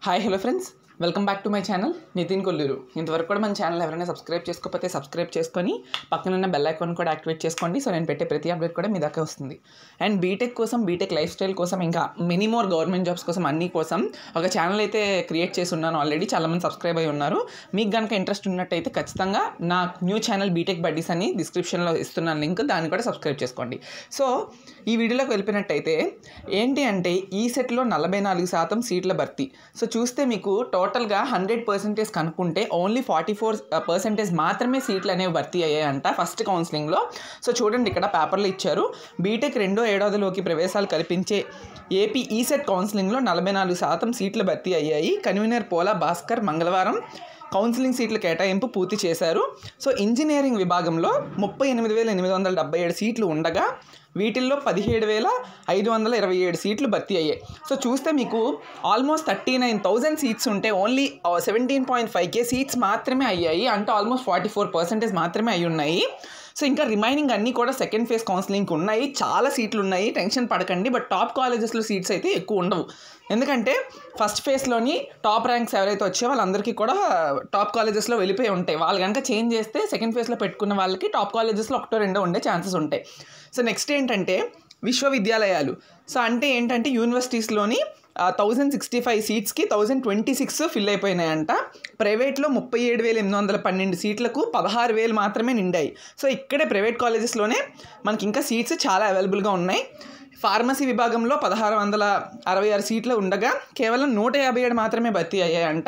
hi hello friends welcome back to my channel Nithin Kolluru ఇంతవరకు కూడా మన ఛానల్ ఎవరైనా సబ్స్క్రైబ్ చేసుకోకపోతే సబ్స్క్రైబ్ చేసుకొని పక్కన ఉన్న బెల్ ఐకాన్ కూడా యాక్టివేట్ చేసుకోండి సో నేను పెట్టే ప్రతి అప్డేట్ కూడా మీ దాకా వస్తుంది అండ్ బీటెక్ కోసం బీటెక్ లైఫ్ స్టైల్ కోసం ఇంకా మినీ మోర్ గవర్నమెంట్ జాబ్స్ కోసం అన్నీ కోసం ఒక ఛానల్ అయితే క్రియేట్ చేసి ఉన్నాను ఆల్రెడీ చాలామంది సబ్స్క్రైబ్ అయి ఉన్నారు మీకు కనుక ఇంట్రెస్ట్ ఉన్నట్టయితే ఖచ్చితంగా నా న్యూ ఛానల్ బీటెక్ బడ్డీస్ అని డిస్క్రిప్షన్లో ఇస్తున్నాను లింక్ దాన్ని కూడా సబ్స్క్రైబ్ చేసుకోండి సో ఈ వీడియోలోకి వెళ్ళిపోయినట్టయితే ఏంటి అంటే ఈ సెట్లో నలభై నాలుగు శాతం సీట్ల భర్తీ సో చూస్తే మీకు టోటల్గా హండ్రెడ్ పర్సెంటేజ్ కనుక్కుంటే ఓన్లీ ఫార్టీ ఫోర్ పర్సెంటేజ్ మాత్రమే సీట్లు అనేవి భర్తీ అయ్యాయంట ఫస్ట్ కౌన్సిలింగ్లో సో చూడండి ఇక్కడ పేపర్లు ఇచ్చారు బీటెక్ రెండో ఏడాదిలోకి ప్రవేశాలు కల్పించే ఏపీ ఈసెట్ కౌన్సిలింగ్లో నలభై నాలుగు శాతం సీట్లు భర్తీ అయ్యాయి కన్వీనర్ పోలా భాస్కర్ మంగళవారం కౌన్సిలింగ్ సీట్ల కేటాయింపు పూర్తి చేశారు సో ఇంజనీరింగ్ విభాగంలో ముప్పై ఎనిమిది వేల ఎనిమిది వందల డెబ్బై ఏడు సీట్లు ఉండగా వీటిల్లో పదిహేడు వేల ఐదు వందల ఇరవై ఏడు సీట్లు భర్తీ అయ్యాయి సో చూస్తే మీకు almost thirty nine thousand seats ఉంటే only seventeen point five K seats మాత్రమే అయ్యాయి అంటే ఆల్మోస్ట్ ఫార్టీ ఫోర్ పర్సెంటేజ్ మాత్రమే అయి ఉన్నాయి సో ఇంకా రిమైనింగ్ అన్నీ కూడా సెకండ్ ఫేజ్ కౌన్సిలింగ్కి ఉన్నాయి చాలా సీట్లు ఉన్నాయి టెన్షన్ పడకండి బట్ టాప్ కాలేజెస్లో సీట్స్ అయితే ఎక్కువ ఉండవు ఎందుకంటే ఫస్ట్ ఫేజ్లోని టాప్ ర్యాంక్స్ ఎవరైతే వచ్చే వాళ్ళందరికీ కూడా టాప్ కాలేజెస్లో వెళ్ళిపోయి ఉంటాయి వాళ్ళు కనుక చేంజ్ చేస్తే సెకండ్ ఫేజ్లో పెట్టుకున్న వాళ్ళకి టాప్ కాలేజెస్లో ఒకటో రెండో ఉండే ఛాన్సెస్ ఉంటాయి సో నెక్స్ట్ ఏంటంటే విశ్వవిద్యాలయాలు సో అంటే ఏంటంటే యూనివర్సిటీస్లోని థౌజండ్ సిక్స్టీ ఫైవ్ సీట్స్కి థౌజండ్ ట్వంటీ సిక్స్ ఫిల్ అయిపోయినాయంట ప్రైవేట్లో ముప్పై ఏడు వేల ఎనిమిది వందల పన్నెండు సీట్లకు పదహారు వేలు మాత్రమే నిండాయి సో ఇక్కడే ప్రైవేట్ కాలేజెస్లోనే మనకి ఇంకా సీట్స్ చాలా అవైలబుల్గా ఉన్నాయి ఫార్మసీ విభాగంలో పదహారు వందల అరవై ఆరు సీట్లు ఉండగా కేవలం నూట యాభై ఏడు మాత్రమే భర్తీ అయ్యాయంట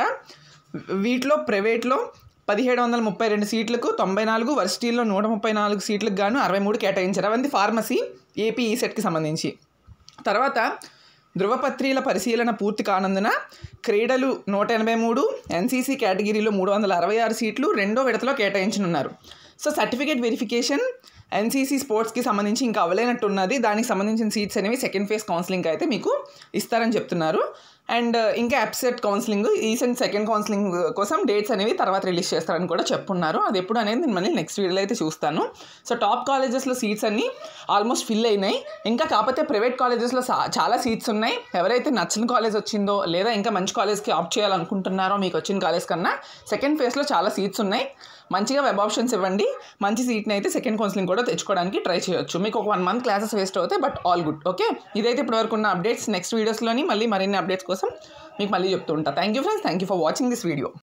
వీటిలో ప్రైవేట్లో పదిహేడు వందల ముప్పై రెండు సీట్లకు తొంభై నాలుగు వర్సిటీల్లో నూట ముప్పై నాలుగు సీట్లకు గాను అరవై మూడు కేటాయించారు అవన్నీ ఫార్మసీ ఏపీ ఈ సెట్కి సంబంధించి తర్వాత ధృవపత్రీల పరిశీలన పూర్తి కానందున క్రీడలు నూట ఎనభై మూడు ఎన్సీసీ కేటగిరీలో మూడు వందల అరవై ఆరు సీట్లు రెండో విడతలో కేటాయించనున్నారు సో సర్టిఫికేట్ వెరిఫికేషన్ ఎన్సీసీ స్పోర్ట్స్కి సంబంధించి ఇంకా అవ్వలేనట్టున్నది దానికి సంబంధించిన సీట్స్ అనేవి సెకండ్ ఫేజ్ కౌన్సిలింగ్ అయితే మీకు ఇస్తారని చెప్తున్నారు అండ్ ఇంకా అప్సెట్ కౌన్సిలింగ్ ఈసెంట్ సెకండ్ కౌన్సిలింగ్ కోసం డేట్స్ అనేవి తర్వాత రిలీజ్ చేస్తారని కూడా చెప్పున్నారు అది ఎప్పుడు అనేది నేను మళ్ళీ నెక్స్ట్ వీడియోలో అయితే చూస్తాను సో టాప్ కాలేజెస్లో సీట్స్ అన్నీ ఆల్మోస్ట్ ఫిల్ అయినాయి ఇంకా కాకపోతే ప్రైవేట్ కాలేజెస్లో చాలా సీట్స్ ఉన్నాయి ఎవరైతే నచ్చిన కాలేజ్ వచ్చిందో లేదా ఇంకా మంచి కాలేజ్కి ఆప్ట్ చేయాలనుకుంటున్నారో మీకు వచ్చిన కాలేజ్ కన్నా సెకండ్ ఫేజ్లో చాలా సీట్స్ ఉన్నాయి మంచిగా వెబ్ ఆప్షన్స్ ఇవ్వండి మంచి సీట్ని అయితే సెకండ్ కౌన్సిలింగ్ కూడా తెచ్చుకోవడానికి ట్రై చేయొచ్చు మీకు ఒక వన్ మంత్ క్లాసెస్ వేస్ట్ అవుతాయి బట్ ఆల్ గుడ్ ఓకే ఇదైతే ఇప్పటివరకు ఉన్న అప్డేట్స్ నెక్స్ట్ వీడియోస్లోని మళ్ళీ మరిన్ని అప్డేట్స్ కోసం మీకు మళ్ళీ చెప్తూ ఉంటా thank you friends thank you for watching this video